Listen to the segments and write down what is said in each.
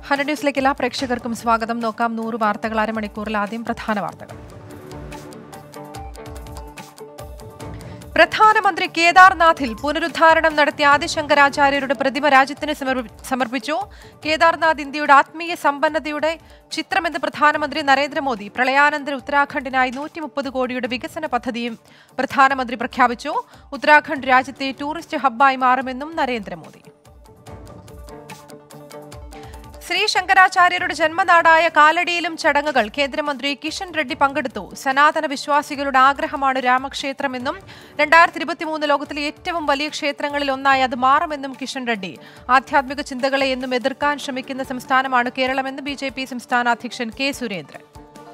hundred ന്യൂസിലേക്ക് എല്ലാ പ്രേക്ഷകർക്കും സ്വാഗതം നോക്കാം നൂറ് വാർത്തകൾ അരമണിക്കൂറിൽ ആദ്യം പ്രധാന വാർത്തകൾ പ്രധാനമന്ത്രി കേദാർനാഥിൽ പുനരുദ്ധാരണം നടത്തിയ ആദിശങ്കരാചാര്യരുടെ പ്രതിമ രാജ്യത്തിന് സമർപ്പി- സമർപ്പിച്ചു കേദാർനാഥ് ഇന്ത്യയുടെ ആത്മീയ സമ്പന്നതയുടെ ചിത്രമെന്ന് പ്രധാനമന്ത്രി നരേന്ദ്രമോദി പ്രളയാനന്തര ഉത്തരാഖണ്ഡിനായി നൂറ്റി മുപ്പത് കോടിയുടെ വികസന പദ്ധതിയും പ്രധാനമന്ത്രി പ്രഖ്യാപിച്ചു ഉത്തരാഖണ്ഡ് രാജ്യത്തെ ടൂറിസ്റ്റ് ഹബ്ബായി മാറുമെന്നും നരേന്ദ്രമോദി ശ്രീ ശങ്കരാചാര്യരുടെ ജന്മനാടായ കാലടിയിലും ചടങ്ങുകൾ കേന്ദ്രമന്ത്രി കിഷൻ റെഡ്ഡി പങ്കെടുത്തു സനാതന വിശ്വാസികളുടെ ആഗ്രഹമാണ് രാമക്ഷേത്രമെന്നും രണ്ടായിരത്തി ഇരുപത്തിമൂന്ന് ലോകത്തിലെ ഏറ്റവും വലിയ ക്ഷേത്രങ്ങളിൽ ഒന്നായി അത് മാറുമെന്നും കിഷൻ റെഡ്ഡി ആധ്യാത്മിക ചിന്തകളെ എന്നും എതിർക്കാൻ ശ്രമിക്കുന്ന സംസ്ഥാനമാണ് കേരളമെന്ന് ബി ജെ പി സംസ്ഥാന അധ്യക്ഷൻ കെ സുരേന്ദ്രൻ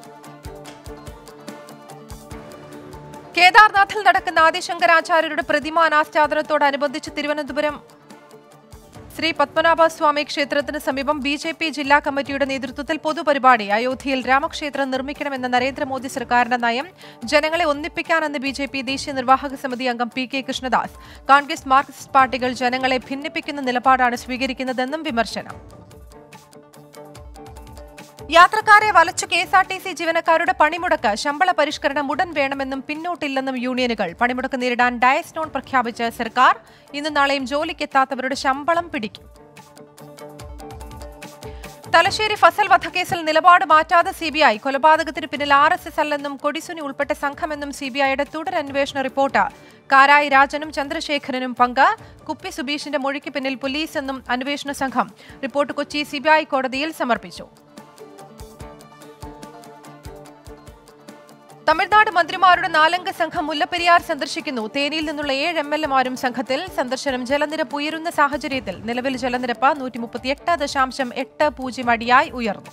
കേദാർനാഥിൽ നടക്കുന്ന ആദിശങ്കരാചാര്യരുടെ പ്രതിമ അനാസ്ഥാപനത്തോടനുബന്ധിച്ച് തിരുവനന്തപുരം ശ്രീ പത്മനാഭസ്വാമി ക്ഷേത്രത്തിന് സമീപം ബി ജെ പി ജില്ലാ കമ്മിറ്റിയുടെ നേതൃത്വത്തിൽ പൊതുപരിപാടി അയോധ്യയിൽ രാമക്ഷേത്രം നിർമ്മിക്കണമെന്ന നരേന്ദ്രമോദി സർക്കാരിന്റെ നയം ജനങ്ങളെ ഒന്നിപ്പിക്കാനെന്ന് ബി ജെ പി ദേശീയ നിർവാഹക സമിതി അംഗം P K Krishnadas Congress Marxist പാർട്ടികൾ ജനങ്ങളെ ഭിന്നിപ്പിക്കുന്ന നിലപാടാണ് സ്വീകരിക്കുന്നതെന്നും വിമർശനം യാത്രക്കാരെ വലച്ചു K S R T C ജീവനക്കാരുടെ പണിമുടക്ക് ശമ്പള പരിഷ്കരണം ഉടൻ വേണമെന്നും പിന്നോട്ടില്ലെന്നും യൂണിയനുകൾ പണിമുടക്ക് നേരിടാൻ ഡയസ് നോൺ പ്രഖ്യാപിച്ച സർക്കാർ ഇന്നും നാളെയും ജോലിക്കെത്താത്തവരുടെ ശമ്പളം പിടിക്കും തലശ്ശേരി ഫസൽ വധക്കേസിൽ നിലപാട് മാറ്റാതെ സിബിഐ കൊലപാതകത്തിന് പിന്നിൽ ആർ എസ് എസ് അല്ലെന്നും കൊടിസുനി ഉൾപ്പെട്ട സംഘമെന്നും സിബിഐയുടെ തുടരന്വേഷണ റിപ്പോർട്ട് കാരായി രാജനും ചന്ദ്രശേഖരനും പങ്ക് കുപ്പി സുബീഷിന്റെ മൊഴിക്ക് പിന്നിൽ പോലീസ് എന്നും അന്വേഷണ സംഘം റിപ്പോർട്ട് കൊച്ചി സിബിഐ കോടതിയിൽ സമർപ്പിച്ചു തമിഴ്നാട് മന്ത്രിമാരുടെ നാലംഗ സംഘം മുല്ലപ്പെരിയാർ സന്ദർശിക്കുന്നു തേനിയിൽ നിന്നുള്ള ഏഴ് എം എൽ എമാരും സംഘത്തിൽ സന്ദർശനം ജലനിരപ്പ് ഉയരുന്ന സാഹചര്യത്തിൽ നിലവിൽ ജലനിരപ്പ് നൂറ്റി മുപ്പത്തിയെട്ട് ദശാംശം എട്ട് പൂജ്യം അടിയായി ഉയർന്നു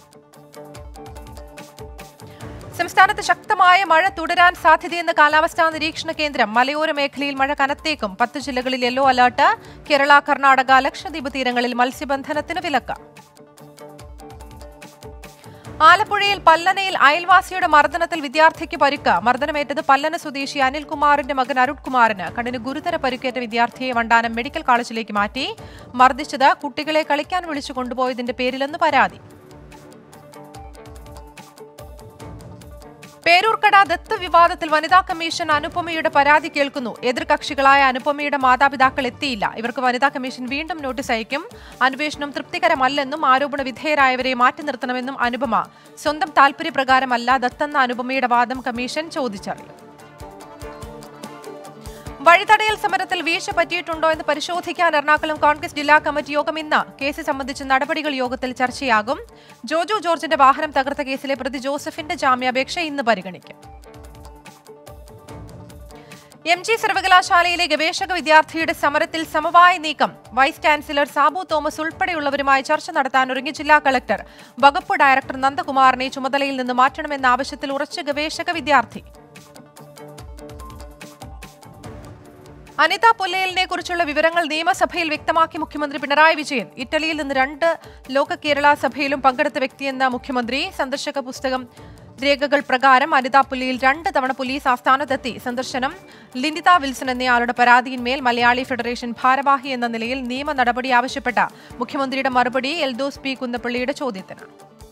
സംസ്ഥാനത്ത് ശക്തമായ മഴ തുടരാൻ സാധ്യതയെന്ന് കാലാവസ്ഥാ നിരീക്ഷണ കേന്ദ്രം മലയോര മേഖലയിൽ മഴ കനത്തേക്കും പത്ത് ജില്ലകളിൽ യെല്ലോ അലർട്ട് കേരള കർണാടക ലക്ഷദ്വീപ് തീരങ്ങളിൽ മത്സ്യബന്ധനത്തിന് വിലക്ക് ആലപ്പുഴയിൽ പല്ലനയിൽ അയൽവാസിയുടെ മർദ്ദനത്തിൽ വിദ്യാർത്ഥിക്ക് പരിക്ക് മർദ്ദനമേറ്റത് പല്ലന സ്വദേശി അനിൽകുമാറിന്റെ മകൻ അരുൺകുമാറിന് കണ്ണിന് ഗുരുതര പരിക്കേറ്റ വിദ്യാർത്ഥിയെ വണ്ടാനം മെഡിക്കൽ കോളേജിലേക്ക് മാറ്റി മർദ്ദിച്ചത് കുട്ടികളെ കളിക്കാൻ വിളിച്ചു കൊണ്ടുപോയതിന്റെ പേരിലെന്ന് പരാതി പേരൂർക്കട ദത്ത് വിവാദത്തിൽ വനിതാ കമ്മീഷൻ അനുപമയുടെ പരാതി കേൾക്കുന്നു എതിർകക്ഷികളായ അനുപമയുടെ മാതാപിതാക്കൾ എത്തിയില്ല ഇവർക്ക് വനിതാ കമ്മീഷൻ വീണ്ടും നോട്ടീസ് അയക്കും അന്വേഷണം തൃപ്തികരമല്ലെന്നും ആരോപണ വിധേയരായവരെ മാറ്റി നിർത്തണമെന്നും അനുപമ സ്വന്തം താൽപര്യപ്രകാരമല്ല ദത്തെന്ന അനുപമയുടെ വാദം കമ്മീഷൻ ചോദിച്ചറിയും വഴിതടയൽ സമരത്തിൽ വീഴ്ച പറ്റിയിട്ടുണ്ടോ എന്ന് പരിശോധിക്കാൻ എറണാകുളം കോൺഗ്രസ് ജില്ലാ കമ്മിറ്റി യോഗം ഇന്ന് കേസ് സംബന്ധിച്ച് നടപടികൾ യോഗത്തിൽ ചർച്ചയാകും ജോജു ജോർജിന്റെ വാഹനം തകർത്ത കേസിലെ പ്രതി ജോസഫിന്റെ ജാമ്യാപേക്ഷ ഇന്ന് പരിഗണിക്കും എം ജി സർവകലാശാലയിലെ ഗവേഷക വിദ്യാർത്ഥിയുടെ സമരത്തിൽ സമവായ നീക്കം വൈസ് ചാൻസലർ സാബു തോമസ് ഉൾപ്പെടെയുള്ളവരുമായി ചർച്ച നടത്താൻ ഒരുങ്ങി ജില്ലാ കളക്ടർ വകുപ്പ് ഡയറക്ടർ നന്ദകുമാറിനെ ചുമതലയിൽ നിന്ന് മാറ്റണമെന്ന ആവശ്യത്തിൽ ഉറച്ച ഗവേഷക വിദ്യാർത്ഥി അനിത പൊല്ലയലിനെ കുറിച്ചുള്ള വിവരങ്ങൾ നിയമസഭയിൽ വ്യക്തമാക്കി മുഖ്യമന്ത്രി പിണറായി വിജയൻ ഇറ്റലിയിൽ നിന്ന് രണ്ട് ലോക കേരള സഭയിലും പങ്കെടുത്ത വ്യക്തിയെന്ന മുഖ്യമന്ത്രി സന്ദർശക പുസ്തകം രേഖകൾ പ്രകാരം അനിത പുല്ലിയിൽ രണ്ട് തവണ പോലീസ് ആസ്ഥാനത്തെത്തി സന്ദർശനം ലിനിത വിൽസൺ എന്നയാളുടെ പരാതിയിന്മേൽ മലയാളി ഫെഡറേഷൻ ഭാരവാഹി എന്ന നിലയിൽ നിയമ നടപടി ആവശ്യപ്പെട്ട മുഖ്യമന്ത്രിയുടെ മറുപടി എൽദോസ് പി കുന്നപ്പള്ളിയുടെ ചോദ്യത്തിന്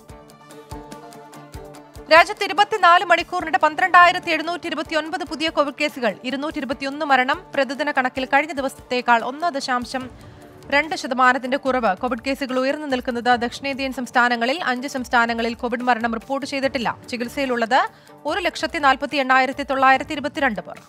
രാജ്യത്ത് ഇരുപത്തിനാല് മണിക്കൂറിനിടെ പന്ത്രണ്ടായിരത്തി എഴുന്നൂറ്റി ഇരുപത്തിയൊൻപത് പുതിയ കോവിഡ് കേസുകൾ ഇരുന്നൂറ്റി ഇരുപത്തിയൊന്ന് മരണം പ്രതിദിന കണക്കിൽ കഴിഞ്ഞ ദിവസത്തേക്കാൾ ഒന്ന് ദശാംശം രണ്ട് ശതമാനത്തിന്റെ കുറവ് കോവിഡ് കേസുകൾ ഉയർന്നു നിൽക്കുന്നത് ദക്ഷിണേന്ത്യൻ സംസ്ഥാനങ്ങളിൽ അഞ്ച് സംസ്ഥാനങ്ങളിൽ കോവിഡ് മരണം റിപ്പോർട്ട് ചെയ്തിട്ടില്ല ചികിത്സയിലുള്ളത് ഒരു ലക്ഷത്തി നാൽപ്പത്തി എണ്ണായിരത്തി തൊള്ളായിരത്തി ഇരുപത്തിരണ്ട് പേർ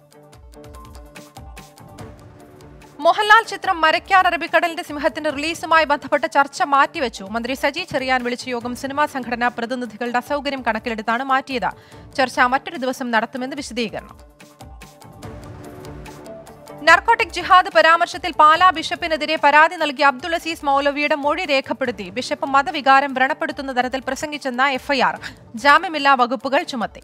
മോഹൻലാൽ ചിത്രം മരയ്ക്കാർ അറബിക്കടലിന്റെ സിംഹത്തിന്റെ റിലീസുമായി ബന്ധപ്പെട്ട ചർച്ച മാറ്റിവെച്ചു മന്ത്രി സജി ചെറിയാൻ വിളിച്ച യോഗം സിനിമാ സംഘടനാ പ്രതിനിധികളുടെ അസൗകര്യം കണക്കിലെടുത്താണ് മാറ്റിയത് ചർച്ച മറ്റൊരു ദിവസം നടത്തുമെന്ന് വിശദീകരണം നർക്കോട്ടിക് ജിഹാദ് പരാമർശത്തിൽ പാലാ ബിഷപ്പിനെതിരെ പരാതി നൽകിയ അബ്ദുൾ അസീസ് മൗലവിയുടെ മൊഴി രേഖപ്പെടുത്തി ബിഷപ്പ് മതവികാരം വ്രണപ്പെടുത്തുന്ന തരത്തിൽ പ്രസംഗിച്ചെന്ന എഫ്ഐആർ ജാമ്യമില്ലാ വകുപ്പുകൾ ചുമത്തി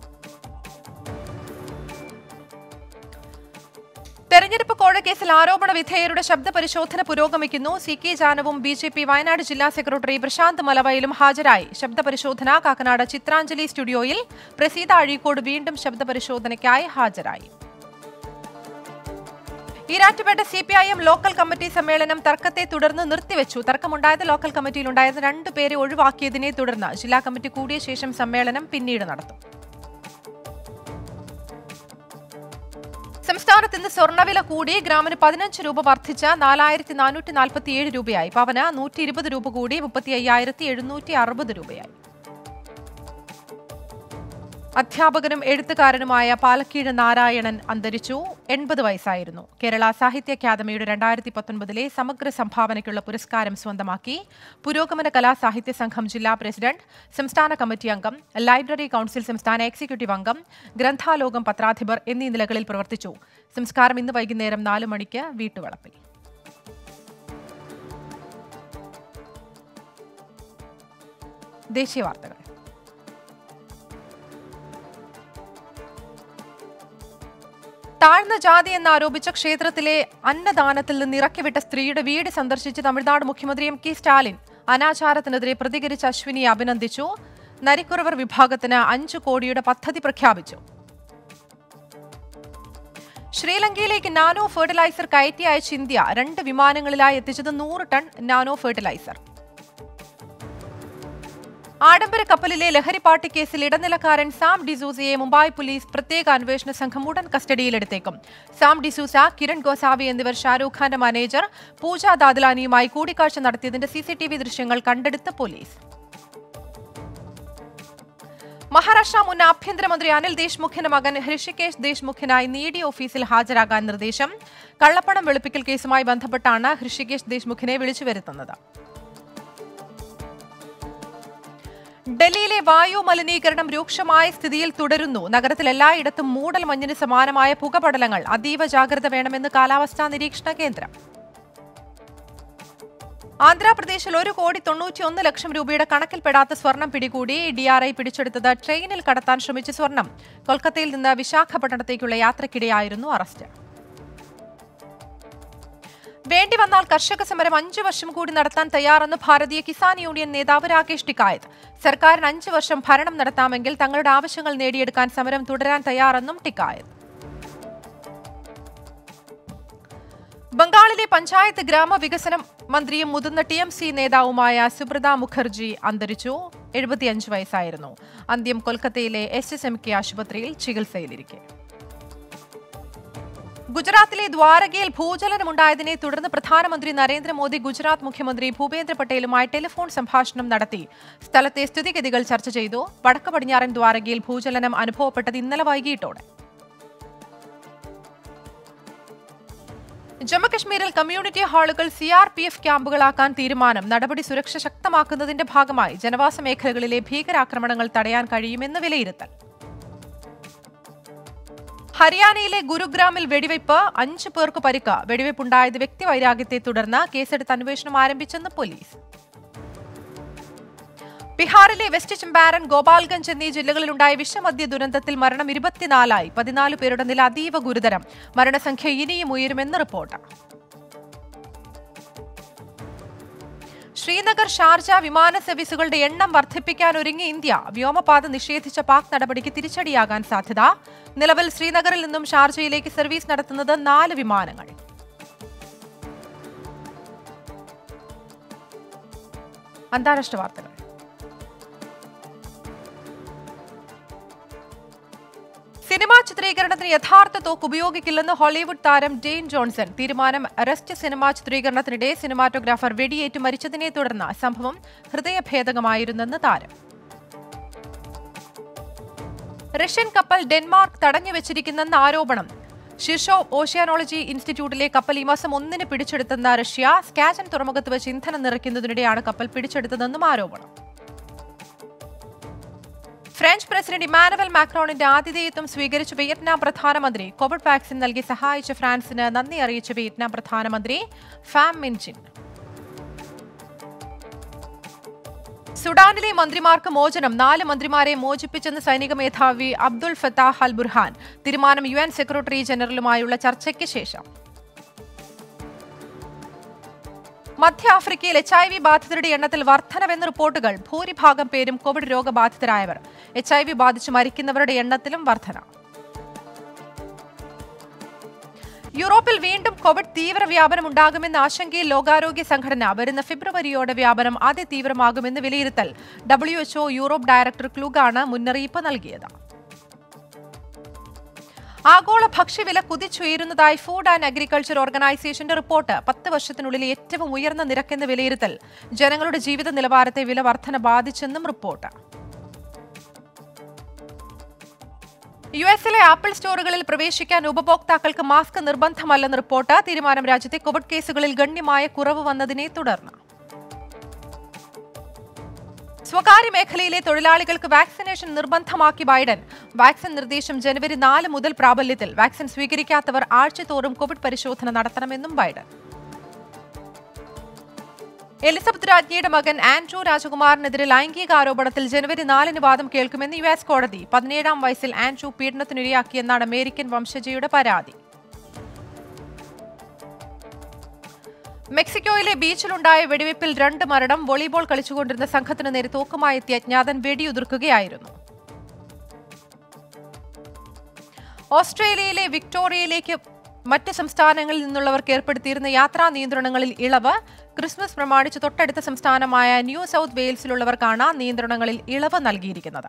തെരഞ്ഞെടുപ്പ് കോഴക്കേസിൽ ആരോപണ വിധേയരുടെ ശബ്ദ പരിശോധന പുരോഗമിക്കുന്നു സി കെ ജാനവും ബി ജെ പി വയനാട് ജില്ലാ സെക്രട്ടറി പ്രശാന്ത് മലവയലും ഹാജരായി ശബ്ദ പരിശോധന കാക്കനാട് ചിത്രാഞ്ജലി സ്റ്റുഡിയോയിൽ പ്രസീത അഴീക്കോട് വീണ്ടും ശബ്ദ പരിശോധനയ്ക്കായി ഹാജരായി Erattupetta C P I M local committee സമ്മേളനം തർക്കത്തെ തുടർന്ന് നിർത്തിവെച്ചു തർക്കമുണ്ടായത് ലോക്കൽ കമ്മിറ്റിയിലുണ്ടായിരുന്ന രണ്ടു പേരെ ഒഴിവാക്കിയതിനെ തുടർന്ന് ജില്ലാ കമ്മിറ്റി കൂടിയ ശേഷം സമ്മേളനം പിന്നീട് നടത്തും സംസ്ഥാനത്ത് ഇന്ന് സ്വർണ്ണവില കൂടി ഗ്രാമിന് പതിനഞ്ച് രൂപ വർദ്ധിച്ച നാലായിരത്തി നാനൂറ്റി നാൽപ്പത്തിയേഴ് രൂപയായി പവന് നൂറ്റി ഇരുപത് രൂപ കൂടി മുപ്പത്തി അയ്യായിരത്തി എഴുന്നൂറ്റി അറുപത് രൂപയായി അധ്യാപകനും എഴുത്തുകാരനുമായ പാലക്കീഴ് നാരായണൻ അന്തരിച്ചു എൺപത് വയസ്സായിരുന്നു കേരള സാഹിത്യ അക്കാദമിയുടെ രണ്ടായിരത്തി പത്തൊൻപതിലെ സമഗ്ര സംഭാവനയ്ക്കുള്ള പുരസ്കാരം സ്വന്തമാക്കി പുരോഗമന കലാസാഹിത്യ സംഘം ജില്ലാ പ്രസിഡന്റ് സംസ്ഥാന കമ്മിറ്റി അംഗം ലൈബ്രറി കൌൺസിൽ സംസ്ഥാന എക്സിക്യൂട്ടീവ് അംഗം ഗ്രന്ഥാലോകം പത്രാധിപർ എന്നീ നിലകളിൽ പ്രവർത്തിച്ചു സംസ്കാരം ഇന്ന് വൈകുന്നേരം നാല് മണിക്ക് വീട്ടുവളപ്പിൽ ദേശീയ വാർത്തകൾ താഴ്ന്ന ജാതി എന്നാരോപിച്ച ക്ഷേത്രത്തിലെ അന്നദാനത്തിൽ നിന്ന് ഇറക്കിവിട്ട സ്ത്രീയുടെ വീട് സന്ദർശിച്ച് തമിഴ്നാട് മുഖ്യമന്ത്രി എം കെ സ്റ്റാലിൻ അനാചാരത്തിനെതിരെ പ്രതികരിച്ച അശ്വിനിയെ അഭിനന്ദിച്ചു നരിക്കുറവർ വിഭാഗത്തിന് അഞ്ചു കോടിയുടെ പദ്ധതി പ്രഖ്യാപിച്ചു ശ്രീലങ്കയിലേക്ക് നാനോ ഫെർട്ടിലൈസർ കയറ്റി അയച്ച ഇന്ത്യ രണ്ട് വിമാനങ്ങളിലായി എത്തിച്ചത് നൂറ് ടൺ നാനോ ഫെർട്ടിലൈസർ ആഡംബര കപ്പലിലെ ലഹരിപ്പാട്ടി കേസിൽ ഇടനിലക്കാരൻ സാം ഡിസൂസയെ മുംബൈ പോലീസ് പ്രത്യേക അന്വേഷണ സംഘം ഉടൻ കസ്റ്റഡിയിലെടുത്തേക്കും സാം ഡിസൂസ കിരൺ ഗോസാവി എന്നിവർ ഷാരൂഖ് ഖാന്റെ മാനേജർ പൂജ ദാദ്ലാനിയുമായി കൂടിക്കാഴ്ച നടത്തിയതിന്റെ സിസിടിവി ദൃശ്യങ്ങൾ കണ്ടെടുത്ത് പോലീസ് മഹാരാഷ്ട്ര മുൻ ആഭ്യന്തരമന്ത്രി അനിൽ ദേശ്മുഖിന്റെ മകൻ ഹൃഷികേശ് ദേശ്മുഖിനായി നീഡി ഓഫീസിൽ ഹാജരാകാൻ നിർദ്ദേശം കള്ളപ്പണം വെളുപ്പിക്കൽ കേസുമായി ബന്ധപ്പെട്ടാണ് ഹൃഷികേശ് ദേശ്മുഖിനെ വിളിച്ചു വരുത്തുന്നത് ഡൽഹിയിലെ വായു മലിനീകരണം രൂക്ഷമായ സ്ഥിതിയിൽ തുടരുന്നു നഗരത്തിൽ എല്ലായിടത്തും മൂടൽ മഞ്ഞിന് സമാനമായ പുകപടലങ്ങൾ അതീവ ജാഗ്രത വേണമെന്ന് കാലാവസ്ഥാ നിരീക്ഷണ കേന്ദ്രം ആന്ധ്രാപ്രദേശിൽ ഒരു കോടി തൊണ്ണൂറ്റിയൊന്ന് ലക്ഷം രൂപയുടെ കണക്കിൽപ്പെടാത്ത സ്വർണം പിടികൂടി ഡിആർഐ പിടിച്ചെടുത്തത് ട്രെയിനിൽ കടത്താൻ ശ്രമിച്ച സ്വർണം കൊൽക്കത്തയിൽ നിന്ന് വിശാഖപട്ടണത്തേക്കുള്ള യാത്രക്കിടെയായിരുന്നു അറസ്റ്റ് വേണ്ടി വന്നാൽ കർഷക സമരം അഞ്ചു വർഷം കൂടി നടത്താൻ തയ്യാറെന്ന് ഭാരതീയ കിസാൻ യൂണിയൻ നേതാവ് രാകേഷ് ടിക്കായത്ത് സർക്കാരിന് അഞ്ചു വർഷം ഭരണം നടത്താമെങ്കിൽ തങ്ങളുടെ ആവശ്യങ്ങൾ നേടിയെടുക്കാൻ സമരം തുടരാൻ തയ്യാറെന്നും ടിക്കായത്ത് ബംഗാളിലെ പഞ്ചായത്ത് ഗ്രാമവികസന മന്ത്രിയും മുതിർന്ന ടി എം സി നേതാവുമായ സുബ്രത മുഖർജി അന്തരിച്ചു എഴുപത്തിയഞ്ച് വയസ്സായിരുന്നു അന്ത്യം കൊൽക്കത്തയിലെ എസ് എസ് എം കെ ആശുപത്രിയിൽ ചികിത്സയിലിരിക്കെ ഗുജറാത്തിലെ ദ്വാരകയിൽ ഭൂചലനമുണ്ടായതിനെ തുടർന്ന് പ്രധാനമന്ത്രി നരേന്ദ്രമോദി ഗുജറാത്ത് മുഖ്യമന്ത്രി ഭൂപേന്ദ്ര പട്ടേലുമായി ടെലിഫോൺ സംഭാഷണം നടത്തി സ്ഥലത്തെ സ്ഥിതിഗതികൾ ചർച്ച ചെയ്തു വടക്ക് പടിഞ്ഞാറൻ ദ്വാരകയിൽ ഭൂചലനം അനുഭവപ്പെട്ടത് ഇന്നലെ വൈകിട്ടോടെ ജമ്മുകശ്മീരിൽ കമ്മ്യൂണിറ്റി ഹാളുകൾ സി ആർ പി എഫ് ക്യാമ്പുകളാക്കാൻ തീരുമാനം നടപടി സുരക്ഷ ശക്തമാക്കുന്നതിന്റെ ഭാഗമായി ജനവാസ മേഖലകളിലെ ഭീകരാക്രമണങ്ങൾ തടയാൻ കഴിയുമെന്ന് വിലയിരുത്തൽ ഹരിയാനയിലെ ഗുരുഗ്രാമിൽ വെടിവയ്പ് അഞ്ചു പേർക്ക് പരിക്ക് വെടിവയ്പുണ്ടായത് വ്യക്തിവൈരാഗ്യത്തെ തുടർന്ന് കേസെടുത്ത് അന്വേഷണം ആരംഭിച്ചെന്ന് പോലീസ് ബീഹാറിലെ വെസ്റ്റ് ചമ്പാരൻ ഗോപാൽഗഞ്ച് എന്നീ ജില്ലകളിലുണ്ടായ വിഷമദ്യ ദുരന്തത്തിൽ മരണം ഇരുപത്തിനാലായി പതിനാല് പേരുടെ നില അതീവ ഗുരുതരം മരണസംഖ്യ ഇനിയും ഉയരുമെന്ന് റിപ്പോർട്ട് ശ്രീനഗർ ഷാർജ വിമാന സർവീസുകളുടെ എണ്ണം വർദ്ധിപ്പിക്കാൻ ഒരുങ്ങി ഇന്ത്യ വ്യോമപാത നിഷേധിച്ച പാക് നടപടിക്ക് തിരിച്ചടിയാകാൻ സാധ്യത നിലവിൽ ശ്രീനഗറിൽ നിന്നും ഷാർജയിലേക്ക് സർവീസ് നടത്തുന്നത് നാല് വിമാനങ്ങൾ അന്താരാഷ്ട്ര വാർത്തകൾ സിനിമാ ചിത്രീകരണത്തിന് യഥാർത്ഥ തോക്ക് ഉപയോഗിക്കില്ലെന്ന് ഹോളിവുഡ് താരം ഡെയിൻ ജോൺസൺ തീരുമാനം അറസ്റ്റ് സിനിമാ ചിത്രീകരണത്തിനിടെ സിനിമാറ്റോഗ്രാഫർ വെടിയേറ്റ് മരിച്ചതിനെ തുടർന്ന് സംഭവം ഹൃദയഭേദകമായിരുന്നെന്ന് താരം റഷ്യൻ കപ്പൽ ഡെൻമാർക്ക് തടഞ്ഞു വെച്ചിരിക്കുന്നെന്ന ആരോപണം ഷിഷോ ഓഷ്യാനോളജി ഇൻസ്റ്റിറ്റ്യൂട്ടിലെ കപ്പൽ ഈ മാസം ഒന്നിന് പിടിച്ചെടുത്തെന്ന റഷ്യ സ്കാജൻ തുറമുഖത്ത് വെച്ച് ഇന്ധനം നിറയ്ക്കുന്നതിനിടെയാണ് കപ്പൽ പിടിച്ചെടുത്തതെന്നും ആരോപണം ഫ്രഞ്ച് പ്രസിഡന്റ് ഇമാനുവൽ മാക്രോണിന്റെ ആതിഥേയത്വം സ്വീകരിച്ച വിയറ്റ്നാം പ്രധാനമന്ത്രി കോവിഡ് വാക്സിൻ നൽകി സഹായിച്ച ഫ്രാൻസിന് നന്ദി അറിയിച്ച വിയറ്റ്നാം പ്രധാനമന്ത്രി ഫാം മിൻജിൻ സുഡാനിലെ മന്ത്രിമാർക്ക് മോചനം നാല് മന്ത്രിമാരെ മോചിപ്പിച്ചെന്ന് സൈനിക മേധാവി അബ്ദുൾ ഫത്താഹ് അൽ ബുർഹാൻ തീരുമാനം യു എൻ സെക്രട്ടറി ജനറലുമായുള്ള ചർച്ചയ്ക്ക് ശേഷം മധ്യ ആഫ്രിക്കയിൽ എച്ച് ഐ വി ബാധിതരുടെ എണ്ണത്തിൽ വർധനവെന്ന് റിപ്പോർട്ടുകൾ ഭൂരിഭാഗം പേരും കോവിഡ് രോഗബാധിതരായവർ എച്ച് ഐ വി ബാധിച്ച് മരിക്കുന്നവരുടെ എണ്ണത്തിലും വർധന യൂറോപ്പിൽ വീണ്ടും കോവിഡ് തീവ്രവ്യാപനം ഉണ്ടാകുമെന്ന ആശങ്കയിൽ ലോകാരോഗ്യ സംഘടന വരുന്ന ഫെബ്രുവരിയോടെ വ്യാപനം അതിതീവ്രമാകുമെന്ന് വിലയിരുത്തൽ ഡബ്ല്യു എച്ച്ഒ യൂറോപ്പ് ഡയറക്ടർ ക്ലൂഗാണ് മുന്നറിയിപ്പ് നൽകിയത് ആഗോള ഭക്ഷ്യവില കുതിച്ചുയരുന്നതായി ഫുഡ് ആൻഡ് അഗ്രികൾച്ചർ ഓർഗനൈസേഷന്റെ റിപ്പോർട്ട് പത്ത് വർഷത്തിനുള്ളിൽ ഏറ്റവും ഉയർന്ന നിരക്കെന്ന് വിലയിരുത്തൽ ജനങ്ങളുടെ ജീവിത നിലവാരത്തെ വില വർധന ബാധിച്ചെന്നും റിപ്പോർട്ട് യു എസിലെ ആപ്പിൾ സ്റ്റോറുകളിൽ പ്രവേശിക്കാൻ ഉപഭോക്താക്കൾക്ക് മാസ്ക് നിർബന്ധമല്ലെന്ന് റിപ്പോർട്ട് തീരുമാനം രാജ്യത്തെ കോവിഡ് കേസുകളിൽ ഗണ്യമായ കുറവ് വന്നതിനെ തുടർന്ന് സ്വകാര്യ മേഖലയിലെ തൊഴിലാളികൾക്ക് വാക്സിനേഷൻ നിർബന്ധമാക്കി ബൈഡൻ വാക്സിൻ നിർദ്ദേശം ജനുവരി നാല് മുതൽ പ്രാബല്യത്തിൽ വാക്സിൻ സ്വീകരിക്കാത്തവർ ആഴ്ചതോറും കോവിഡ് പരിശോധന നടത്തണമെന്നും ബൈഡൻ എലിസബത്ത് രാജ്ഞിയുടെ മകൻ ആൻഡ്രൂ രാജകുമാറിനെതിരെ ലൈംഗിക ആരോപണത്തിൽ ജനുവരി നാലിന് വാദം കേൾക്കുമെന്ന് യു എസ് കോടതി പതിനേഴാം വയസ്സിൽ ആൻഡ്രൂ പീഡനത്തിനിരയാക്കിയെന്നാണ് അമേരിക്കൻ വംശജയുടെ പരാതി മെക്സിക്കോയിലെ ബീച്ചിലുണ്ടായ വെടിവയ്പിൽ രണ്ട് മരണം വോളിബോൾ കളിച്ചുകൊണ്ടിരുന്ന സംഘത്തിന് നേരെ തോക്കുമായി എത്തിയ അജ്ഞാതൻ വെടിയുതിർക്കുകയായിരുന്നു ഓസ്ട്രേലിയയിലെ വിക്ടോറിയയിലേക്ക് മറ്റ് സംസ്ഥാനങ്ങളിൽ നിന്നുള്ളവർക്ക് ഏർപ്പെടുത്തിയിരുന്ന യാത്രാ നിയന്ത്രണങ്ങളിൽ ഇളവ് ക്രിസ്മസ് പ്രമാണിച്ച് തൊട്ടടുത്ത സംസ്ഥാനമായ ന്യൂ സൗത്ത് വെയിൽസിലുള്ളവർക്കാണ് നിയന്ത്രണങ്ങളിൽ ഇളവ് നൽകിയിരിക്കുന്നത്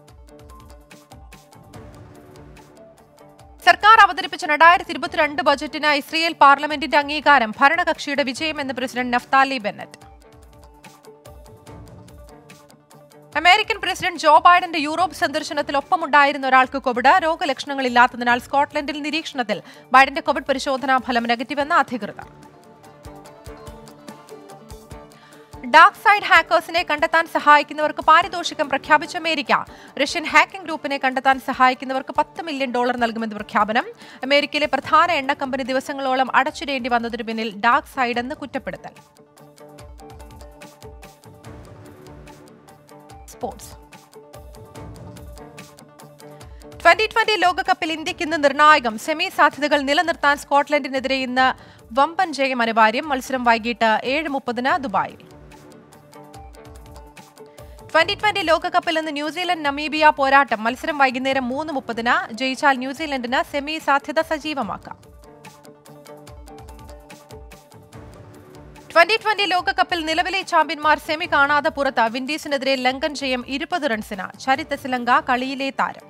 സർക്കാർ അവതരിപ്പിച്ച രണ്ടായിരത്തി ഇരുപത്തിരണ്ട് ബജറ്റിന് ഇസ്രയേൽ പാർലമെന്റിന്റെ അംഗീകാരം ഭരണകക്ഷിയുടെ വിജയമെന്ന് president Naftali Bennett American president Joe ബൈഡന്റെ യൂറോപ്പ് സന്ദർശനത്തിൽ ഒപ്പമുണ്ടായിരുന്ന ഒരാൾക്ക് കോവിഡ് രോഗലക്ഷണങ്ങളില്ലാത്തതിനാൽ സ്കോട്ട്ലൻഡിൽ നിരീക്ഷണത്തിൽ ബൈഡന്റെ കോവിഡ് പരിശോധനാ ഫലം നെഗറ്റീവെന്ന് അധികൃതർ ഡാർക്ക് സൈഡ് ഹാക്കേഴ്സിനെ കണ്ടെത്താൻ സഹായിക്കുന്നവർക്ക് പാരിതോഷികം പ്രഖ്യാപിച്ച അമേരിക്ക റഷ്യൻ ഹാക്കിംഗ് ഗ്രൂപ്പിനെ കണ്ടെത്താൻ സഹായിക്കുന്നവർക്ക് പത്ത് മില്യൺ ഡോളർ നൽകുമെന്ന് പ്രഖ്യാപനം അമേരിക്കയിലെ പ്രധാന എണ്ണ കമ്പനി ദിവസങ്ങളോളം അടച്ചിടേണ്ടി വന്നതിന് പിന്നിൽ ഡാർക്ക് സൈഡ് എന്ന് കുറ്റപ്പെടുത്തൽ സ്പോർട്സ് ട്വന്റി ട്വന്റി ലോകകപ്പിൽ ഇന്ത്യക്ക് ഇന്ന് നിർണായകം സെമി സാധ്യതകൾ നിലനിർത്താൻ സ്കോട്ട്ലൻഡിനെതിരെ ഇന്ന് വമ്പൻ ജയം അനിവാര്യം മത്സരം വൈകിട്ട് ഏഴ് മുപ്പതിന് ദുബായിൽ ട്വന്റി ട്വന്റി ലോകകപ്പിൽ ഇന്ന് ന്യൂസിലൻഡ് നമീബിയ പോരാട്ടം മത്സരം വൈകുന്നേരം മൂന്ന് മുപ്പതിന് ജയിച്ചാൽ ന്യൂസിലൻഡിന് സെമി സാധ്യത സജീവമാക്കാം ട്വന്റി ട്വന്റി ലോകകപ്പിൽ നിലവിലെ ചാമ്പ്യന്മാർ സെമി കാണാതെ പുറത്ത് വിൻഡീസിനെതിരെ ലങ്കൻ ജയം ഇരുപത് റൺസിന് ചരിത്ത ശ്രീലങ്ക കളിയിലെ താരം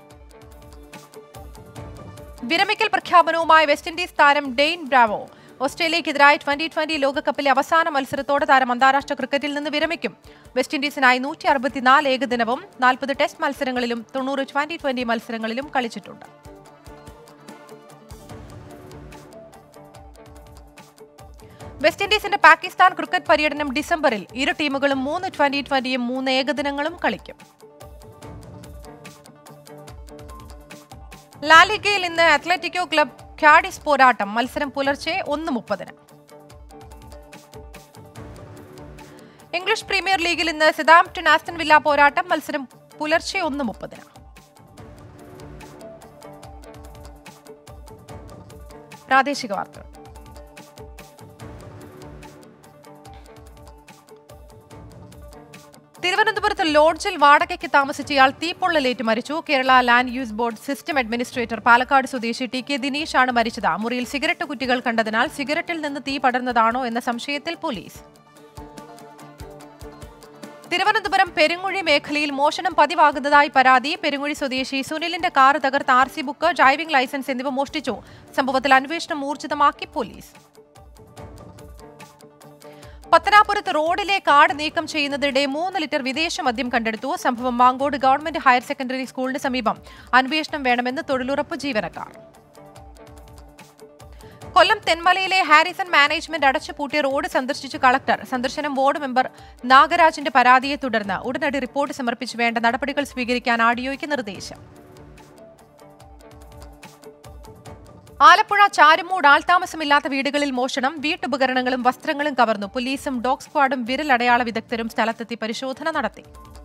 വിരമിക്കൽ പ്രഖ്യാപനവുമായി വെസ്റ്റ് ഇൻഡീസ് താരം ഡെയിൻ ബ്രാവോ ഓസ്ട്രേലിയക്കെതിരായ ട്വന്റി ട്വന്റി ലോകകപ്പിലെ അവസാന മത്സരത്തോടെ താരം അന്താരാഷ്ട്ര ക്രിക്കറ്റിൽ നിന്ന് വിരമിക്കും വെസ്റ്റ് ഇൻഡീസിനായി നൂറ്റി അറുപത്തിനാല് ഏകദിനവും നാൽപ്പത് ടെസ്റ്റ് മത്സരങ്ങളിലും തൊണ്ണൂറ് ട്വന്റി ട്വന്റി മത്സരങ്ങളിലും കളിച്ചിട്ടുണ്ട് വെസ്റ്റ് ഇൻഡീസിന്റെ പാകിസ്ഥാൻ ക്രിക്കറ്റ് പര്യടനം ഡിസംബറിൽ ഇരു ടീമുകളും മൂന്ന് ട്വന്റി ട്വന്റിയും മൂന്ന് ഏകദിനങ്ങളും കളിക്കും ലാലിഗയിൽ ഇന്ന് അത്ലറ്റിക്കോ ക്ലബ് ക്യാഡിസ് പോരാട്ടം മത്സരം പുലർച്ചെ ഒന്ന് മുപ്പതിന് ഇംഗ്ലീഷ് പ്രീമിയർ ലീഗിൽ ഇന്ന് സിദാംപ്ടൺ ആസ്റ്റൺ വില്ല പോരാട്ടം മത്സരം പുലർച്ചെ ഒന്ന് മുപ്പതിന് പ്രാദേശിക വാർത്തകൾ തിരുവനന്തപുരത്ത് ലോഡ്ജിൽ വാടകയ്ക്ക് താമസിച്ചയാൾ തീപ്പൊള്ളലേറ്റ് മരിച്ചു Kerala land use board system administrator Palakkad സ്വദേശി ടി കെ ദിനേശാണ് മരിച്ചത് മുറിയിൽ സിഗരറ്റ് കുറ്റികൾ കണ്ടതിനാൽ സിഗരറ്റിൽ നിന്ന് തീ പടർന്നതാണോ എന്ന സംശയത്തിൽ പോലീസ് തിരുവനന്തപുരം പെരുങ്ങുഴി മേഖലയിൽ മോഷണം പതിവാകുന്നതായി പരാതി പെരുങ്ങുഴി സ്വദേശി സുനിലിന്റെ കാർ തകർത്ത് R C book driving licence എന്നിവ മോഷ്ടിച്ചു സംഭവത്തിൽ അന്വേഷണം ഊർജിതമാക്കി പോലീസ് പത്തനാപുരത്ത് റോഡിലെ കാട് നീക്കം ചെയ്യുന്നതിനിടെ മൂന്ന് ലിറ്റർ വിദേശ മദ്യം കണ്ടെടുത്തു സംഭവം മാങ്കോട് ഗവൺമെന്റ് ഹയർ സെക്കൻഡറി സ്കൂളിന് സമീപം അന്വേഷണം വേണമെന്ന് തൊഴിലുറപ്പ് ജീവനക്കാർ കൊല്ലം തെന്മലയിലെ ഹാരിസൺ മാനേജ്മെന്റ് അടച്ചുപൂട്ടിയ റോഡ് സന്ദർശിച്ച കളക്ടർ സന്ദർശനം വാർഡ് മെമ്പർ നാഗരാജിന്റെ പരാതിയെ തുടർന്ന് ഉടനടി റിപ്പോർട്ട് സമർപ്പിച്ച് വേണ്ട നടപടികൾ സ്വീകരിക്കാൻ ആർഡിഒയ്ക്ക് നിർദ്ദേശം ആലപ്പുഴ ചാരുമൂട് ആൾതാമസമില്ലാത്ത വീടുകളിൽ മോഷണം വീട്ടുപകരണങ്ങളും വസ്ത്രങ്ങളും കവർന്നു പോലീസും ഡോഗ് സ്ക്വാഡും വിരലടയാള വിദഗ്ധരും സ്ഥലത്തെത്തി പരിശോധന നടത്തി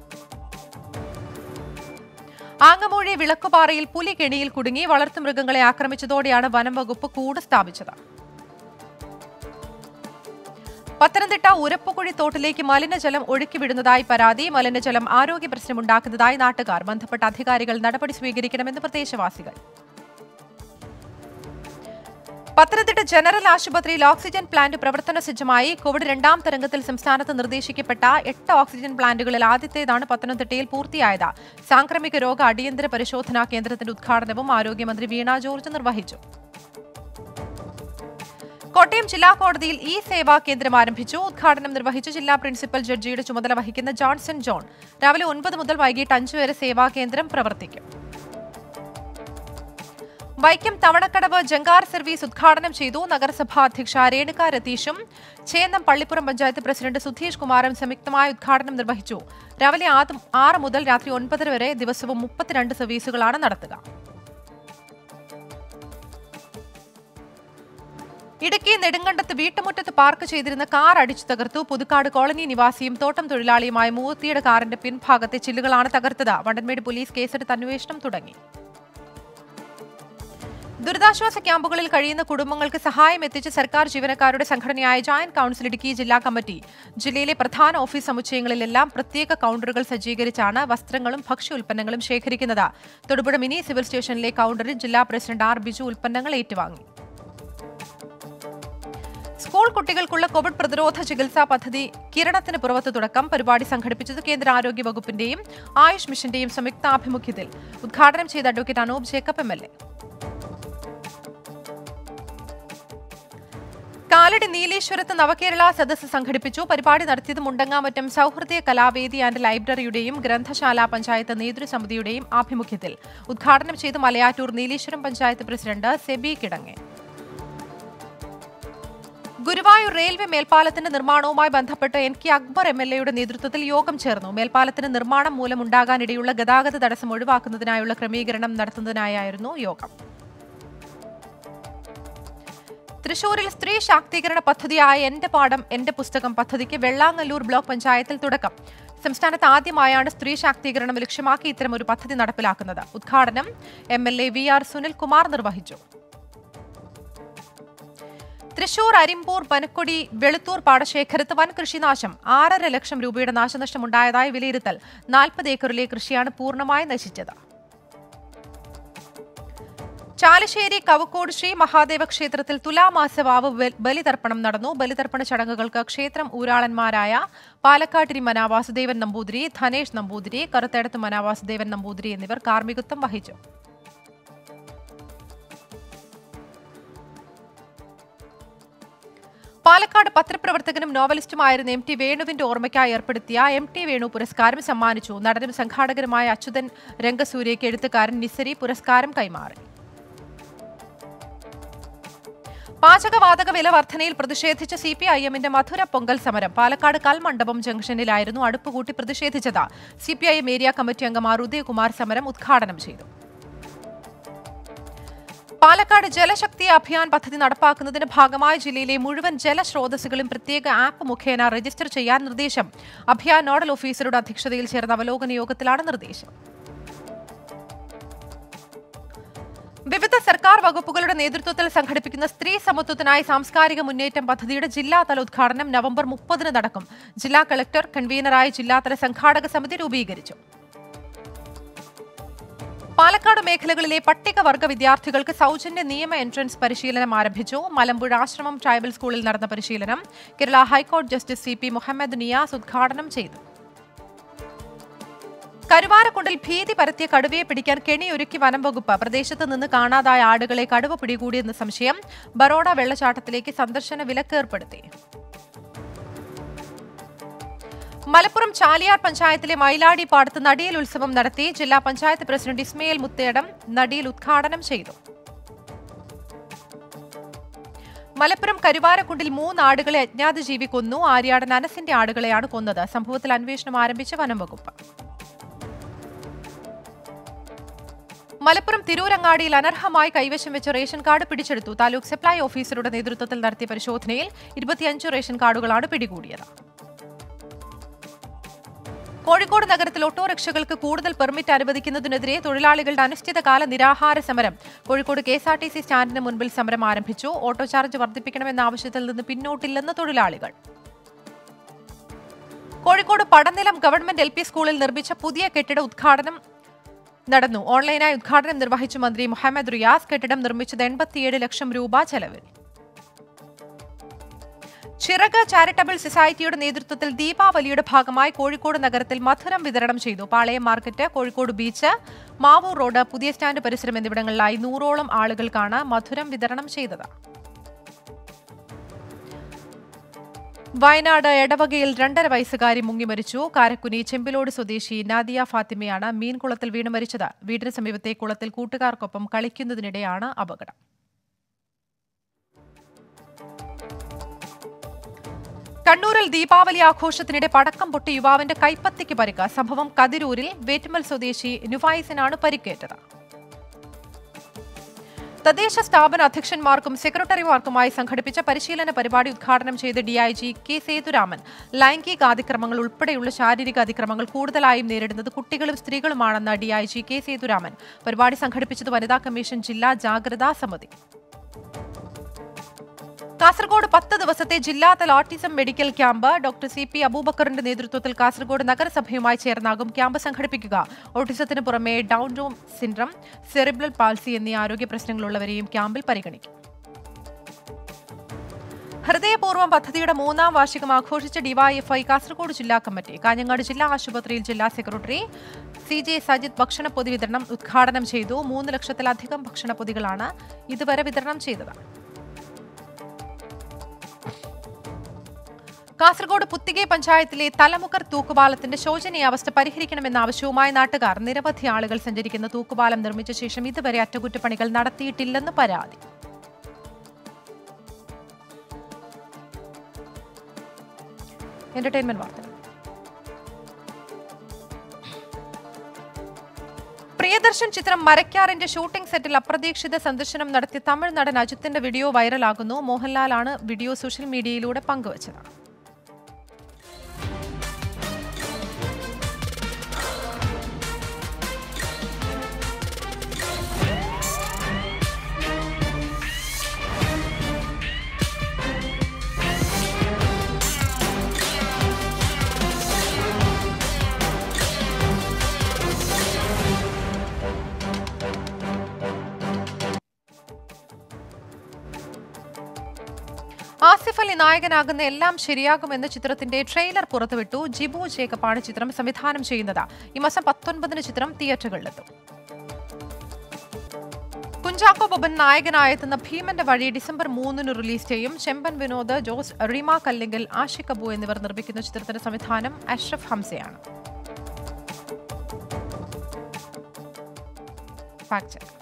ആങ്ങമൂഴി വിളക്കുപാറയിൽ പുലി കെണിയിൽ കുടുങ്ങി വളർത്തുമൃഗങ്ങളെ ആക്രമിച്ചതോടെയാണ് വനം വകുപ്പ് കൂട് സ്ഥാപിച്ചത് പത്തനംതിട്ട ഉരപ്പുകുഴി തോട്ടിലേക്ക് മലിനജലം ഒഴുക്കിവിടുന്നതായി പരാതി മലിനജലം ആരോഗ്യ പ്രശ്നമുണ്ടാക്കുന്നതായി നാട്ടുകാർ ബന്ധപ്പെട്ട അധികാരികൾ നടപടി സ്വീകരിക്കണമെന്ന് പ്രദേശവാസികൾ പത്തനംതിട്ട ജനറൽ ആശുപത്രിയിൽ ഓക്സിജൻ പ്ലാന്റ് പ്രവർത്തന സജ്ജമായി കോവിഡ് രണ്ടാം തരംഗത്തിൽ സംസ്ഥാനത്ത് നിർദ്ദേശിക്കപ്പെട്ട എട്ട് ഓക്സിജൻ പ്ലാന്റുകളിൽ ആദ്യത്തേതാണ് പത്തനംതിട്ടയിൽ പൂർത്തിയായത് സാംക്രമിക രോഗ അടിയന്തര പരിശോധനാ കേന്ദ്രത്തിന്റെ ഉദ്ഘാടനവും ആരോഗ്യമന്ത്രി വീണ ജോർജ് നിർവഹിച്ചു കോട്ടയം ജില്ലാ കോടതിയിൽ ഇ സേവാ കേന്ദ്രം ആരംഭിച്ചു ഉദ്ഘാടനം നിർവഹിച്ച ജില്ലാ പ്രിൻസിപ്പൽ ജഡ്ജിയുടെ ചുമതല വഹിക്കുന്ന ജോൺസൺ ജോൺ രാവിലെ ഒൻപത് മുതൽ വൈകിട്ട് അഞ്ച് വരെ സേവാ കേന്ദ്രം പ്രവർത്തിക്കും വൈക്കം തവണക്കടവ് ജങ്കാർ സർവീസ് ഉദ്ഘാടനം ചെയ്തു നഗരസഭാ അധ്യക്ഷ രേണുക രതീഷും ചേന്നം പള്ളിപ്പുറം പഞ്ചായത്ത് പ്രസിഡന്റ് സുധീഷ് കുമാറും സംയുക്തമായ ഉദ്ഘാടനം നിർവഹിച്ചു രാവിലെ ആദ്യം ആറ് മുതൽ രാത്രി ഒൻപതര വരെ ദിവസവും മുപ്പത്തിരണ്ട് സർവീസുകളാണ് നടത്തുക ഇടുക്കി നെടുങ്കണ്ടത്ത് വീട്ടുമുറ്റത്ത് പാർക്ക് ചെയ്തിരുന്ന കാർ അടിച്ചു തകർത്തു പുതുക്കാട് കോളനി നിവാസിയും തോട്ടം തൊഴിലാളിയുമായ മൂവത്തിയുടെ കാറിന്റെ പിൻഭാഗത്തെ ചില്ലുകളാണ് തകർത്തത് വണ്ടൻമേട് പോലീസ് കേസെടുത്ത് അന്വേഷണം തുടങ്ങി ദുരിതാശ്വാസ ക്യാമ്പുകളിൽ കഴിയുന്ന കുടുംബങ്ങൾക്ക് സഹായം എത്തിച്ച് സർക്കാർ ജീവനക്കാരുടെ സംഘടനയായ ജോയിന്റ് കൌൺസിൽ ഇടുക്കി ജില്ലാ കമ്മിറ്റി ജില്ലയിലെ പ്രധാന ഓഫീസ് സമുച്ചയങ്ങളിലെല്ലാം പ്രത്യേക കൌണ്ടറുകൾ സജ്ജീകരിച്ചാണ് വസ്ത്രങ്ങളും ഭക്ഷ്യ ഉൽപ്പന്നങ്ങളും ശേഖരിക്കുന്നത് തൊടുപുഴ മിനി സിവിൽ സ്റ്റേഷനിലെ കൌണ്ടറിൽ ജില്ലാ പ്രസിഡന്റ് ആർ ബിജു ഉൽപ്പന്നങ്ങൾ ഏറ്റുവാങ്ങി സ്കൂൾ കുട്ടികൾക്കുള്ള കോവിഡ് പ്രതിരോധ ചികിത്സാ പദ്ധതി കിരണത്തിന് പുറത്ത് തുടക്കം പരിപാടി സംഘടിപ്പിച്ചത് കേന്ദ്ര ആരോഗ്യ വകുപ്പിന്റെയും ആയുഷ് മിഷന്റെയും സംയുക്താഭിമുഖ്യത്തിൽ ഉദ്ഘാടനം ചെയ്ത advocate Anoop Jacob M L A Kalady നീലേശ്വരത്ത് നവകേരള സദസ്സ് സംഘടിപ്പിച്ചു പരിപാടി നടത്തിയത് മുണ്ടങ്ങാമറ്റം സൗഹൃദയ കലാവേദി ആൻഡ് ലൈബ്രറിയുടെയും ഗ്രന്ഥശാല പഞ്ചായത്ത് നേതൃസമിതിയുടെയും ആഭിമുഖ്യത്തിൽ ഉദ്ഘാടനം ചെയ്ത് മലയാറ്റൂർ നീലേശ്വരം പഞ്ചായത്ത് പ്രസിഡന്റ് സെബി കിടങ്ങെ ഗുരുവായൂർ റെയിൽവേ മേൽപ്പാലത്തിന്റെ നിർമ്മാണവുമായി ബന്ധപ്പെട്ട് N K Akbar M L എയുടെ നേതൃത്വത്തിൽ യോഗം ചേർന്നു മേൽപ്പാലത്തിന് നിർമ്മാണം മൂലമുണ്ടാകാനിടയുള്ള ഗതാഗത തടസ്സം ഒഴിവാക്കുന്നതിനായുള്ള ക്രമീകരണം നടത്തുന്നതിനായിരുന്നു യോഗം തൃശൂരിൽ സ്ത്രീ ശാക്തീകരണ പദ്ധതിയായ എന്റെ പാഠം എന്റെ പുസ്തകം പദ്ധതിക്ക് വെള്ളാങ്ങല്ലൂർ ബ്ലോക്ക് പഞ്ചായത്തിൽ തുടക്കം സംസ്ഥാനത്ത് ആദ്യമായാണ് സ്ത്രീ ശാക്തീകരണം ലക്ഷ്യമാക്കി ഇത്തരം ഒരു പദ്ധതി നടപ്പിലാക്കുന്നത് ഉദ്ഘാടനം M L A V R Sunilkumar നിർവഹിച്ചു തൃശൂർ അരിമ്പൂർ പനക്കൊടി വെളുത്തൂർ പാടശേഖരത്ത് വൻ കൃഷിനാശം ആറര ലക്ഷം രൂപയുടെ നാശനഷ്ടമുണ്ടായതായി വിലയിരുത്തൽ നാൽപ്പത് ഏക്കറിലെ കൃഷിയാണ് പൂർണ്ണമായി നശിച്ചത് ചാലശ്ശേരി കവക്കോട് ശ്രീ മഹാദേവ ക്ഷേത്രത്തിൽ തുലാമാസവാവ് ബ- ബലിതർപ്പണം നടന്നു ബലിതർപ്പണ ചടങ്ങുകൾക്ക് ക്ഷേത്രം ഊരാളന്മാരായ പാലക്കാട്ടിരി മന വാസുദേവൻ നമ്പൂതിരി ധനേഷ് നമ്പൂതിരി കറുത്തേടത്ത് മന വാസുദേവൻ നമ്പൂതിരി എന്നിവർ കാർമ്മികത്വം വഹിച്ചു പാലക്കാട് പത്രപ്രവർത്തകനും നോവലിസ്റ്റുമായിരുന്ന എം ടി വേണുവിന്റെ ഓർമ്മയ്ക്കായി ഏർപ്പെടുത്തിയ എം ടി വേണു പുരസ്കാരം സമ്മാനിച്ചു നടനും സംഘാടകരുമായ അച്യുതൻ രംഗസൂര്യയ്ക്ക് എഴുത്തുകാരൻ നിസരി പുരസ്കാരം കൈമാറി പാചകവാതക വില വർധനയിൽ പ്രതിഷേധിച്ച് സി പി ഐ എമ്മിന്റെ മധുര പൊങ്കൽ സമരം പാലക്കാട് കൽമണ്ഡപം ജംഗ്ഷനിലായിരുന്നു അടുപ്പുകൂട്ടി പ്രതിഷേധിച്ചത് C P I M area committee അംഗമാർ ഉദയകുമാർ സമരം ഉദ്ഘാടനം ചെയ്തു പാലക്കാട് ജലശക്തി അഭിയാൻ പദ്ധതി നടപ്പാക്കുന്നതിന്റെ ഭാഗമായി ജില്ലയിലെ മുഴുവൻ ജലസ്രോതസ്സുകളും പ്രത്യേക ആപ്പ് മുഖേന രജിസ്റ്റർ ചെയ്യാൻ നിർദ്ദേശം അഭിയാൻ നോഡൽ ഓഫീസറുടെ അധ്യക്ഷതയിൽ ചേർന്ന അവലോകന യോഗത്തിലാണ് നിർദ്ദേശം വിവിധ സർക്കാർ വകുപ്പുകളുടെ നേതൃത്വത്തിൽ സംഘടിപ്പിക്കുന്ന സ്ത്രീ സമത്വത്തിനായി സാംസ്കാരിക മുന്നേറ്റം പദ്ധതിയുടെ ജില്ലാതല ഉദ്ഘാടനം നവംബർ മുപ്പതിന് നടക്കും ജില്ലാ കളക്ടർ കൺവീനറായി ജില്ലാതല സംഘാടക സമിതി രൂപീകരിച്ചു പാലക്കാട് മേഖലകളിലെ പട്ടികവർഗ വിദ്യാർത്ഥികൾക്ക് സൗജന്യ നിയമ എൻട്രൻസ് പരിശീലനം ആരംഭിച്ചു മലമ്പുഴ ആശ്രമം ട്രൈബൽ സ്കൂളിൽ നടന്ന പരിശീലനം കേരള ഹൈക്കോടതി justice C P Muhammad Niyas ഉദ്ഘാടനം ചെയ്തു കരുവാരക്കുണ്ടിൽ ഭീതി പരത്തിയ കടുവയെ പിടിക്കാൻ കെണിയൊരുക്കി വനം വകുപ്പ് പ്രദേശത്ത് നിന്ന് കാണാതായ ആടുകളെ കടുവ പിടികൂടിയെന്ന സംശയം ബറോഡ വെള്ളച്ചാട്ടത്തിലേക്ക് സന്ദർശന വിലക്ക് ഏർപ്പെടുത്തി മലപ്പുറം ചാലിയാർ പഞ്ചായത്തിലെ മയിലാടി പാടത്ത് നടിയൽ ഉത്സവം നടത്തി ജില്ലാ പഞ്ചായത്ത് പ്രസിഡന്റ് ഇസ്മയിൽ മുത്തേടം നടിയിൽ ഉദ്ഘാടനം ചെയ്തു മലപ്പുറം കരുവാരക്കുണ്ടിൽ മൂന്ന് ആടുകളെ അജ്ഞാത ജീവി കൊന്നു ആര്യാടൻ അനസിന്റെ ആടുകളെയാണ് കൊന്നത് സംഭവത്തിൽ അന്വേഷണം ആരംഭിച്ച വനം വകുപ്പ് മലപ്പുറം തിരൂരങ്ങാടിയിൽ അനർഹമായി കൈവശം വെച്ച റേഷൻ കാർഡ് പിടിച്ചെടുത്തു താലൂക്ക് സപ്ലൈ ഓഫീസറുടെ നേതൃത്വത്തിൽ നടത്തിയ പരിശോധനയിൽ ഇരുപത്തിയഞ്ച് റേഷൻ കാർഡുകളാണ് പിടികൂടിയത് കോഴിക്കോട് നഗരത്തിൽ ഓട്ടോറിക്ഷകൾക്ക് കൂടുതൽ പെർമിറ്റ് അനുവദിക്കുന്നതിനെതിരെ തൊഴിലാളികളുടെ അനിശ്ചിതകാല നിരാഹാര സമരം Kozhikode K S R T C സ്റ്റാൻഡിന് മുൻപിൽ സമരം ആരംഭിച്ചു ഓട്ടോ ചാർജ് വർദ്ധിപ്പിക്കണമെന്ന ആവശ്യത്തിൽ നിന്ന് പിന്നോട്ടില്ലെന്ന് തൊഴിലാളികൾ Kozhikode Padanilam government L P സ്കൂളിൽ നിർമ്മിച്ച പുതിയ കെട്ടിട ഉദ്ഘാടനം നടന്നു ഓൺലൈനായി ഉദ്ഘാടനം നിർവഹിച്ച മന്ത്രി മുഹമ്മദ് റിയാസ് കെട്ടിടം നിർമ്മിച്ചത് എൺപത്തിയേഴ് ലക്ഷം രൂപ ചെലവിൽ ചിറക് ചാരിറ്റബിൾ സൊസൈറ്റിയുടെ നേതൃത്വത്തിൽ ദീപാവലിയുടെ ഭാഗമായി കോഴിക്കോട് നഗരത്തിൽ മധുരം വിതരണം ചെയ്തു Palayam market Kozhikode beach Mavoor road പുതിയ സ്റ്റാൻഡ് പരിസരം എന്നിവിടങ്ങളിലായി നൂറോളം ആളുകൾക്കാണ് മധുരം വിതരണം ചെയ്തത് വയനാട് എടവകയിൽ രണ്ടര വയസ്സുകാരി മുങ്ങി മരിച്ചു കാരക്കുനി ചെമ്പിലോട് സ്വദേശി നാദിയ ഫാത്തിമയാണ് മീൻകുളത്തിൽ വീണ് മരിച്ചത് വീടിന് സമീപത്തെ കുളത്തിൽ കൂട്ടുകാർക്കൊപ്പം കളിക്കുന്നതിനിടെയാണ് അപകടം കണ്ണൂരിൽ ദീപാവലി ആഘോഷത്തിനിടെ പടക്കം പൊട്ടി യുവാവിന്റെ കൈപ്പത്തിക്ക് പരിക്ക് സംഭവം കതിരൂരിൽ വേറ്റുമൽ സ്വദേശി നുഫായിസിനാണ് പരിക്കേറ്റത് തദ്ദേശ സ്ഥാപന അധ്യക്ഷന്മാർക്കും സെക്രട്ടറിമാർക്കുമായി സംഘടിപ്പിച്ച പരിശീലന പരിപാടി ഉദ്ഘാടനം ചെയ്ത ഡിഐജി കെ സേതുരാമൻ ലൈംഗിക അതിക്രമങ്ങൾ ഉൾപ്പെടെയുള്ള ശാരീരിക അതിക്രമങ്ങൾ കൂടുതലായും നേരിടുന്നത് കുട്ടികളും സ്ത്രീകളുമാണെന്ന് ഡിഐജി കെ സേതുരാമൻ പരിപാടി സംഘടിപ്പിച്ചത് വനിതാ കമ്മീഷൻ ജില്ലാ ജാഗ്രതാ സമിതി കാസർഗോഡ് പത്ത് ദിവസത്തെ ജില്ലാതല autism medical camp doctor C P അബൂബക്കറിന്റെ നേതൃത്വത്തിൽ കാസർഗോഡ് നഗരസഭയുമായി ചേർന്നാകും ക്യാമ്പ് സംഘടിപ്പിക്കുക ഓട്ടിസത്തിന് പുറമെ ഡൗൺ ഡോം സിൻഡ്രം സെറിബ്രൽ പാൾസി എന്നീ ആരോഗ്യ പ്രശ്നങ്ങളുള്ളവരെയും ക്യാമ്പിൽ പരിഗണിക്കും ഹൃദയപൂർവ്വം പദ്ധതിയുടെ മൂന്നാം വാർഷികം ആഘോഷിച്ച ഡിവൈഎഫ്ഐ കാസർഗോഡ് ജില്ലാ കമ്മിറ്റി കാഞ്ഞങ്ങാട് ജില്ലാ ആശുപത്രിയിൽ ജില്ലാ സെക്രട്ടറി സി ജെ സജിത് ഭക്ഷണപ്പൊതി വിതരണം ഉദ്ഘാടനം ചെയ്തു മൂന്ന് ലക്ഷത്തിലധികം ഭക്ഷണപ്പൊതികളാണ് ഇതുവരെ വിതരണം ചെയ്തത് കാസർഗോഡ് പുത്തികെ പഞ്ചായത്തിലെ തലമുക്കർ തൂക്കുപാലത്തിന്റെ ശോചനീയാവസ്ഥ പരിഹരിക്കണമെന്ന ആവശ്യവുമായി നാട്ടുകാർ നിരവധി ആളുകൾ സഞ്ചരിക്കുന്ന തൂക്കുപാലം നിർമ്മിച്ച ശേഷം ഇതുവരെ അറ്റകുറ്റപ്പണികൾ നടത്തിയിട്ടില്ലെന്ന് പരാതി എന്റർടൈൻമെന്റ് വാർത്തകൾ പ്രിയദർശൻ ചിത്രം മരക്കാറിന്റെ ഷൂട്ടിംഗ് സെറ്റിൽ അപ്രതീക്ഷിത സന്ദർശനം നടത്തിയ തമിഴ് നടൻ അജിത്തിന്റെ വീഡിയോ വൈറലാകുന്നു മോഹൻലാലാണ് വീഡിയോ സോഷ്യൽ മീഡിയയിലൂടെ പങ്കുവച്ചത് ആസിഫ് അലി നായകനാകുന്ന എല്ലാം ശരിയാകുമെന്ന ചിത്രത്തിന്റെ ട്രെയിലർ പുറത്തുവിട്ടു ജിബു ജേക്കബാണ് ചിത്രം സംവിധാനം ചെയ്യുന്നത് ഈ മാസം പത്തൊൻപതിന് ചിത്രം തിയേറ്ററുകളിലെത്തും കുഞ്ചാക്കോ ബൊബൻ നായകനായെത്തുന്ന ഭീമന്റെ വഴി ഡിസംബർ മൂന്നിന് റിലീസ് ചെയ്യും ചെമ്പൻ വിനോദ് ജോസ് റിമ കല്ലിങ്കൽ ആഷിഖ് അബു എന്നിവർ നിർമ്മിക്കുന്ന ചിത്രത്തിന്റെ സംവിധാനം അഷ്റഫ് ഹംസയാണ് ഫാക്ട് ചെക്ക്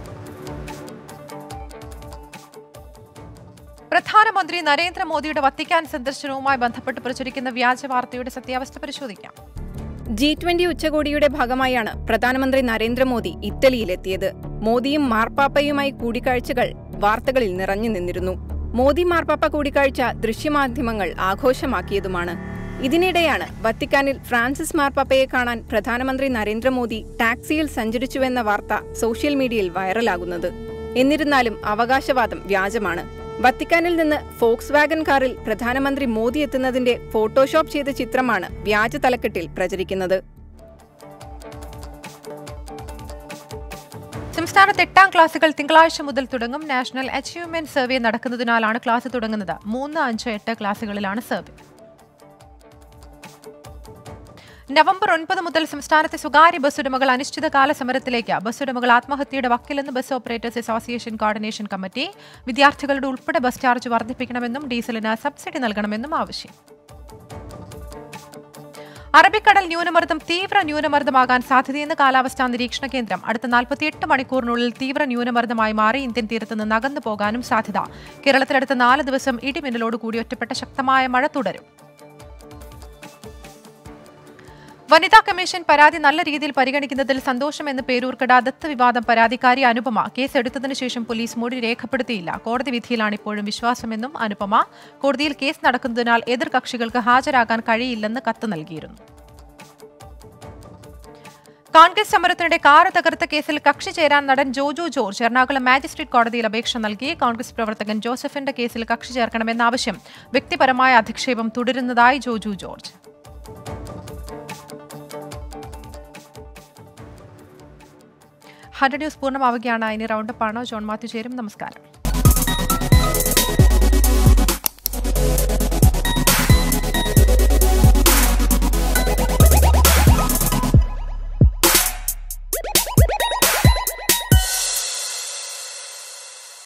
പ്രധാനമന്ത്രി നരേന്ദ്രമോദിയുടെ വത്തിക്കാൻ സന്ദർശനവുമായി ബന്ധപ്പെട്ട് പ്രചരിക്കുന്ന വ്യാജ വാർത്തയുടെ സത്യാവസ്ഥ പരിശോധിക്കാം ജി ട്വന്റി ഉച്ചകോടിയുടെ ഭാഗമായാണ് പ്രധാനമന്ത്രി നരേന്ദ്രമോദി ഇറ്റലിയിലെത്തിയത് മോദിയും മാർപ്പാപ്പയുമായി കൂടിക്കാഴ്ചകൾ വാർത്തകളിൽ നിറഞ്ഞു നിന്നിരുന്നു മോദി മാർപ്പാപ്പ കൂടിക്കാഴ്ച ദൃശ്യമാധ്യമങ്ങൾ ആഘോഷമാക്കിയതുമാണ് ഇതിനിടെയാണ് വത്തിക്കാനിൽ ഫ്രാൻസിസ് മാർപ്പാപ്പയെ കാണാൻ പ്രധാനമന്ത്രി നരേന്ദ്രമോദി ടാക്സിയിൽ സഞ്ചരിച്ചുവെന്ന വാർത്ത സോഷ്യൽ മീഡിയയിൽ വൈറലാകുന്നത് എന്നിരുന്നാലും അവകാശവാദം വ്യാജമാണ് വത്തിക്കാനിൽ നിന്ന് ഫോക്സ് വാഗൻ കാറിൽ പ്രധാനമന്ത്രി മോദി എത്തുന്നതിന്റെ ഫോട്ടോഷോപ്പ് ചെയ്ത ചിത്രമാണ് വ്യാജ തലക്കെട്ടിൽ പ്രചരിക്കുന്നത് സംസ്ഥാനത്ത് എട്ടാം ക്ലാസുകൾ തിങ്കളാഴ്ച മുതൽ തുടങ്ങും നാഷണൽ അച്ചീവ്മെന്റ് സർവേ നടക്കുന്നതിനാലാണ് ക്ലാസ് തുടങ്ങുന്നത് മൂന്ന് അഞ്ച് എട്ട് ക്ലാസുകളിലാണ് സർവേ നവംബർ ഒൻപത് മുതൽ സംസ്ഥാനത്തെ സ്വകാര്യ ബസ് ഉടമകൾ അനിശ്ചിതകാല സമരത്തിലേക്ക് ബസ് ഉടമകൾ ആത്മഹത്യയുടെ വക്കിലെന്ന് bus operators association coordination committee വിദ്യാർത്ഥികളുടെ ഉൾപ്പെടെ ബസ് ചാർജ് വർദ്ധിപ്പിക്കണമെന്നും ഡീസലിന് സബ്സിഡി നൽകണമെന്നും ആവശ്യം അറബിക്കടൽ ന്യൂനമർദ്ദം തീവ്ര ന്യൂനമർദ്ദമാകാൻ സാധ്യതയെന്ന് കാലാവസ്ഥാ നിരീക്ഷണ കേന്ദ്രം അടുത്ത നാൽപ്പത്തിയെട്ട് മണിക്കൂറിനുള്ളിൽ തീവ്ര ന്യൂനമർദ്ദമായി മാറി ഇന്ത്യൻ തീരത്ത് നിന്ന് അകന്നു പോകാനും സാധ്യത കേരളത്തിൽ അടുത്ത നാല് ദിവസം ഇടിമിന്നലോട് കൂടി ഒറ്റപ്പെട്ട ശക്തമായ മഴ തുടരും വനിതാ കമ്മീഷൻ പരാതി നല്ല രീതിയിൽ പരിഗണിക്കുന്നതിൽ സന്തോഷമെന്ന് പേരൂർക്കട ദത്ത് വിവാദം പരാതിക്കാരി അനുപമ കേസ് എടുത്തതിനു ശേഷം പോലീസ് മൊഴി രേഖപ്പെടുത്തിയില്ല കോടതി വിധിയിലാണ് ഇപ്പോഴും വിശ്വാസമെന്നും അനുപമ കോടതിയിൽ കേസ് നടക്കുന്നതിനാൽ എതിർ കക്ഷികൾക്ക് ഹാജരാകാൻ കഴിയില്ലെന്ന് കത്ത് നൽകിയിരുന്നു കോൺഗ്രസ് സമരത്തിനിടെ കാറ് തകർത്ത കേസിൽ കക്ഷി ചേരാൻ നടൻ ജോജു ജോർജ് എറണാകുളം മാജിസ്ട്രേറ്റ് കോടതിയിൽ അപേക്ഷ നൽകി കോൺഗ്രസ് പ്രവർത്തകൻ ജോസഫിന്റെ കേസിൽ കക്ഷി ചേർക്കണമെന്ന ആവശ്യം വ്യക്തിപരമായ അധിക്ഷേപം തുടരുന്നതായി ജോജു ജോർജ് ഹൺഡ്രഡ് ന്യൂസ് പൂർണ്ണമാവുകയാണ് ഇനി റൗണ്ടപ്പ് ആണോ ജോൺ മാത്യു ചേരും നമസ്കാരം